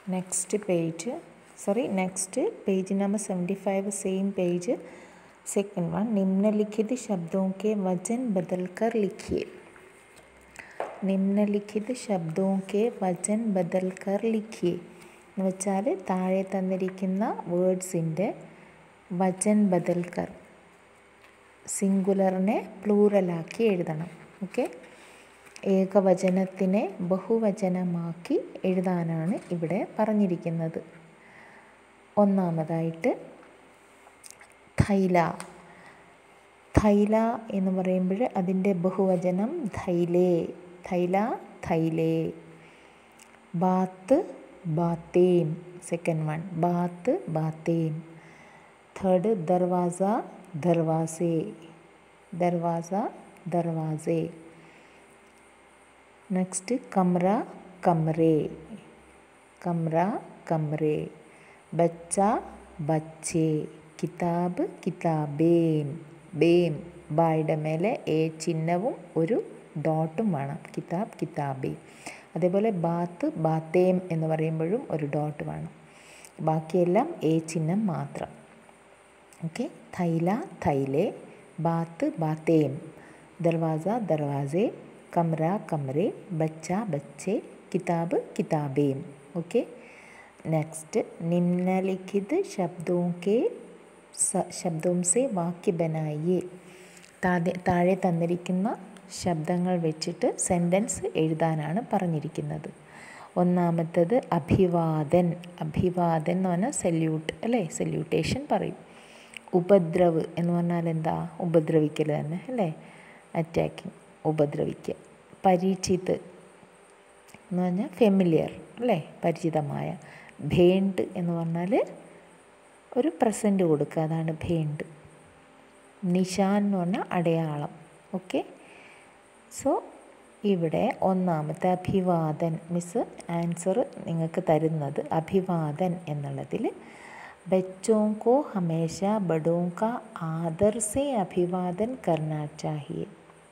next page sorry next page number seventy five same page second one निम्नलिखित शब्दों के वचन बदलकर लिखिए നിമ്നലിഖിത് ശബ്ദോ കെ വചൻ ബദൽക്കർ ലിഖിയെ എന്ന് വെച്ചാൽ താഴെ തന്നിരിക്കുന്ന വേർഡ്സിൻ്റെ വചൻ ബദൽക്കർ സിംഗുലറിനെ പ്ലൂറലാക്കി എഴുതണം ഓക്കെ ഏകവചനത്തിനെ ബഹുവചനമാക്കി എഴുതാനാണ് ഇവിടെ പറഞ്ഞിരിക്കുന്നത് ഒന്നാമതായിട്ട് തൈല തൈല എന്ന് പറയുമ്പോൾ അതിൻ്റെ ബഹുവചനം ധൈലേ थैला थैले बात बातें सेकंड वन बात बातें थर्ड दरवाज़ा दरवाजे दरवाज़ा दरवाजे नेक्स्ट कमरा कमरे कमरा कमरे बच्चा बच्चे കിതാബ് കിതാബേം ബേം ബായുടെ മേലെ എ ചിഹ്നവും ഒരു ഡോട്ടും വേണം കിതാബ് കിതാബി അതേപോലെ ബാത്ത് ബാത്തേം എന്ന് പറയുമ്പോഴും ഒരു ഡോട്ട് വേണം ബാക്കിയെല്ലാം എ ചിഹ്നം മാത്രം ഓക്കെ थैला थैले बात बातें दरवाज़ा दरवाजे कमरा कमरे बच्चा बच्चे किताब किताबें ओके नेक्स्ट निम्नलिखित शब्दों के ശബ്ദവും സെ വാക്യ ബനായിയെ താഴെ താഴെ തന്നിരിക്കുന്ന ശബ്ദങ്ങൾ വെച്ചിട്ട് സെൻറ്റൻസ് എഴുതാനാണ് പറഞ്ഞിരിക്കുന്നത് ഒന്നാമത്തത് അഭിവാദൻ അഭിവാദൻ എന്ന് പറഞ്ഞാൽ സല്യൂട്ട് അല്ലേ സല്യൂട്ടേഷൻ പറയും ഉപദ്രവ് എന്ന് പറഞ്ഞാൽ എന്താ ഉപദ്രവിക്കൽ തന്നെ അല്ലേ അറ്റാക്കിങ് ഉപദ്രവിക്കുക പരീക്ഷിത്ത് എന്ന് പറഞ്ഞാൽ ഫെമിലിയർ അല്ലേ പരിചിതമായ ഭേണ്ട് എന്ന് പറഞ്ഞാൽ ഒരു പ്രസൻറ്റ് കൊടുക്കുക അതാണ് ഭേണ്ട് നിഷാൻ എന്ന് പറഞ്ഞാൽ അടയാളം ഓക്കെ സോ ഇവിടെ ഒന്നാമത്തെ അഭിവാദൻ മിസ് ആൻസർ നിങ്ങൾക്ക് തരുന്നത് അഭിവാദൻ എന്നുള്ളതിൽ ബച്ചോं को हमेशा बड़ों का आदर से अभिवादन करना चाहिए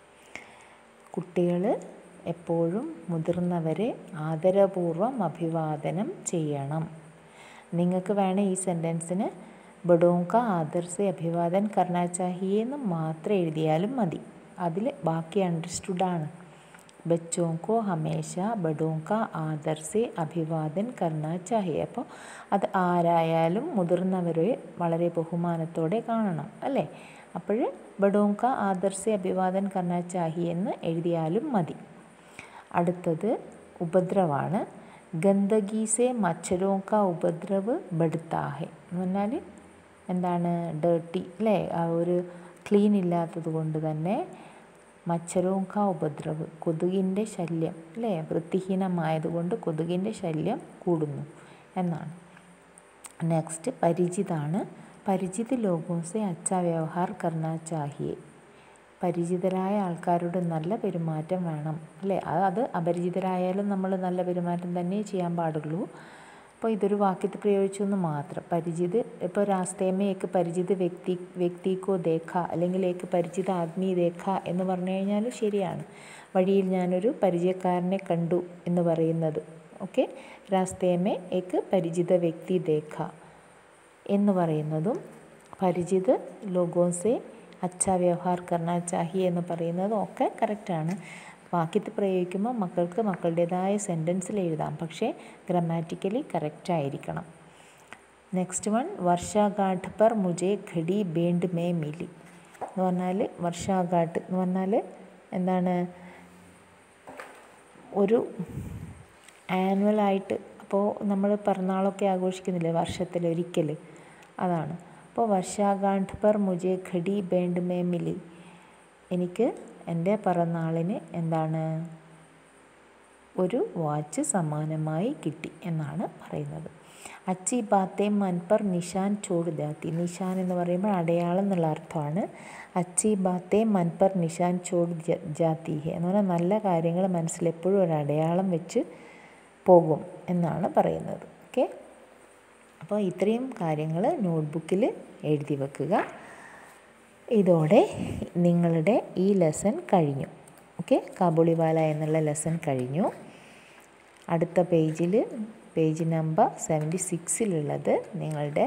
കുട്ടികൾ എപ്പോഴും മുതിർന്നവരെ ആദരപൂർവ്വം അഭിവാദനം ചെയ്യണം നിങ്ങൾക്ക് വേണേൽ ഈ സെൻറ്റൻസിന് ബഡോങ്ക ആദർസെ അഭിവാദൻ കർണാ ചാഹിയെ എന്ന് മാത്രം എഴുതിയാലും മതി അതിൽ ബാക്കി അണ്ടർസ്റ്റുഡാണ് ബച്ചോं को हमेशा बड़ों का आदर से അഭിവാദൻ കർണാ ചാഹിയെ അപ്പോൾ അത് ആരായാലും മുതിർന്നവരെ വളരെ ബഹുമാനത്തോടെ കാണണം അല്ലേ അപ്പോൾ ബഡോं का आदर से അഭിവാദൻ കർണാ ചാഹിയെ എന്ന് എഴുതിയാലും മതി അടുത്തത് ഉപദ്രവാണ് ഗന്ദഗി സെ മച്ഛരോ കാ ഉപദ്രവ് ബടുത്താ ഹെ എന്ന് പറഞ്ഞാൽ എന്താണ് ഡേർട്ടി അല്ലേ ആ ഒരു ക്ലീൻ ഇല്ലാത്തത് കൊണ്ട് തന്നെ മച്ഛരോ കാ ഉപദ്രവ് കൊതുകിൻ്റെ ശല്യം അല്ലേ വൃത്തിഹീനമായതുകൊണ്ട് കൊതുകിൻ്റെ ശല്യം കൂടുന്നു എന്നാണ് നെക്സ്റ്റ് പരിചിതാണ് പരിചിത ലോകോസെ അച്ഛ വ്യവഹാർ കർണ ചാഹിയെ പരിചിതരായ ആൾക്കാരോട് നല്ല പെരുമാറ്റം വേണം അല്ലേ അത് അപരിചിതരായാലും നമ്മൾ നല്ല പെരുമാറ്റം തന്നെ ചെയ്യാൻ പാടുള്ളൂ അപ്പോൾ ഇതൊരു വാക്യത്തിൽ പ്രയോഗിച്ചു എന്ന് മാത്രം പരിചിത് ഇപ്പോൾ രാസ്തേമേ ഏക്ക് പരിചിത വ്യക്തി വ്യക്തിക്കോ ദേഖ അല്ലെങ്കിൽ ഏക്ക് പരിചിത ആദ്മി ദേഖ എന്ന് പറഞ്ഞു കഴിഞ്ഞാൽ ശരിയാണ് വഴിയിൽ ഞാനൊരു പരിചയക്കാരനെ കണ്ടു എന്ന് പറയുന്നത് ഓക്കെ രാസ്തേമേ ഏക്ക് പരിചിത വ്യക്തി ദേഖ എന്ന് പറയുന്നതും പരിചിത് ലോഗോസെ അച്ഛ വ്യവഹാർ കർണ ചാഹി എന്ന് പറയുന്നതും ഒക്കെ കറക്റ്റാണ് വാക്യത്തിൽ പ്രയോഗിക്കുമ്പോൾ മക്കൾക്ക് മക്കളുടേതായ സെൻറ്റൻസിൽ എഴുതാം പക്ഷേ ഗ്രമാറ്റിക്കലി കറക്റ്റ് ആയിരിക്കണം നെക്സ്റ്റ് വൺ വർഷാഘാട്ട് പർ മുജെ ഘടി ബേണ്ട് മേ മിലി എന്ന് പറഞ്ഞാൽ വർഷാഘാട്ട് എന്ന് പറഞ്ഞാൽ എന്താണ് ഒരു ആനുവലായിട്ട് അപ്പോൾ നമ്മൾ പിറന്നാളൊക്കെ ആഘോഷിക്കുന്നില്ലേ വർഷത്തിലൊരിക്കൽ അതാണ് അപ്പോൾ വർഷാഘാട്ട് പർ മുജെ ഘടി ബേണ്ട് മേ മിലി എനിക്ക് എൻ്റെ പിറന്നാളിന് എന്താണ് ഒരു വാച്ച് സമ്മാനമായി കിട്ടി എന്നാണ് പറയുന്നത് അച്ചി ബാത്തെ മൻ പർ നിഷാൻ ചോട് ജാത്തി നിഷാൻ എന്ന് പറയുമ്പോൾ അടയാളം എന്നുള്ള അർത്ഥമാണ് അച്ചി ബാത്തെ മൻ പർ നിഷാൻ ചോട് ജാത്തി ഹെ എന്ന് പറഞ്ഞാൽ നല്ല കാര്യങ്ങൾ മനസ്സിൽ എപ്പോഴും ഒരു അടയാളം വെച്ച് പോകും എന്നാണ് പറയുന്നത് ഓക്കെ അപ്പോൾ ഇത്രയും കാര്യങ്ങൾ നോട്ട്ബുക്കിൽ എഴുതി വെക്കുക ഇതോടെ നിങ്ങളുടെ ഈ ലെസൺ കഴിഞ്ഞു ഓക്കെ കാബുളിവാല എന്നുള്ള ലെസൺ കഴിഞ്ഞു അടുത്ത പേജിൽ പേജ് നമ്പർ സെവൻറ്റി സിക്സിലുള്ളത് നിങ്ങളുടെ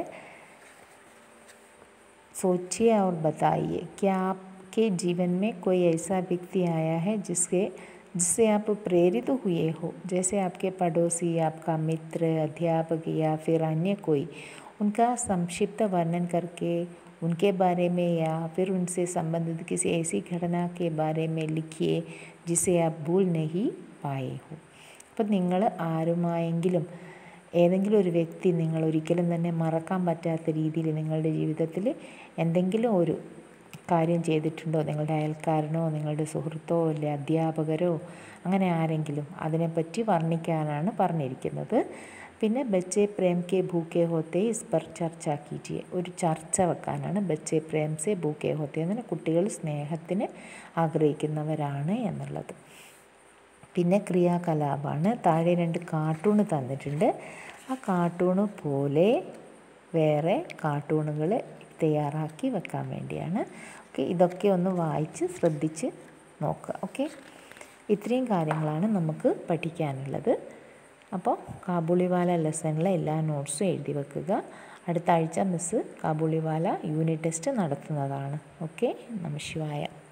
सोचिए और बताइए क्या आपके जीवन में कोई ऐसा व्यक्ति आया है जिसके जिससे आप प्रेरित हुए हो जैसे आपके पड़ोसी आपका मित्र अध्यापक या फिर अन्य कोई उनका संक्षिप्त वर्णन करके उनके बारे में या फिर उनसे संबंधित किसी ऐसी घटना के बारे में लिखिए जिसे आप भूल नहीं पाए हो അപ്പം നിങ്ങൾ ആരുമായെങ്കിലും ഏതെങ്കിലും ഒരു വ്യക്തി നിങ്ങൾ ഒരിക്കലും തന്നെ മറക്കാൻ പറ്റാത്ത രീതിയിൽ നിങ്ങളുടെ ജീവിതത്തിൽ എന്തെങ്കിലും ഒരു കാര്യം ചെയ്തിട്ടുണ്ടോ നിങ്ങളുടെ അയൽക്കാരനോ നിങ്ങളുടെ സുഹൃത്തോ അല്ലെ അധ്യാപകരോ അങ്ങനെ ആരെങ്കിലും അതിനെപ്പറ്റി വർണ്ണിക്കാനാണ് പറഞ്ഞിരിക്കുന്നത് പിന്നെ ബച്ചെ പ്രേം കെ ഭൂക്കെ ഹോത്തെ ഇസ് പർ ചർച്ച കീജിയെ ഒരു ചർച്ച വെക്കാനാണ് ബച്ചെ പ്രേം സെ ഭൂക്കെ ഹോത്തെ എന്ന് കുട്ടികൾ സ്നേഹത്തിന് ആഗ്രഹിക്കുന്നവരാണ് എന്നുള്ളത് പിന്നെ ക്രിയാകലാപമാണ് താഴെ രണ്ട് കാർട്ടൂണ് തന്നിട്ടുണ്ട് ആ കാർട്ടൂണ് പോലെ വേറെ കാർട്ടൂണുകൾ തയ്യാറാക്കി വെക്കാൻ വേണ്ടിയാണ് ഓക്കെ ഇതൊക്കെ ഒന്ന് വായിച്ച് ശ്രദ്ധിച്ച് നോക്കുക ഓക്കെ ഇത്രയും കാര്യങ്ങളാണ് നമുക്ക് പഠിക്കാനുള്ളത് അപ്പോൾ കാബൂളിവാല ലെസണിലെ എല്ലാ നോട്ട്സും എഴുതി വെക്കുക അടുത്ത ആഴ്ച മിസ്സ് കാബൂളിവാല യൂണിറ്റ് ടെസ്റ്റ് നടത്തുന്നതാണ് ഓക്കെ നമശിവായ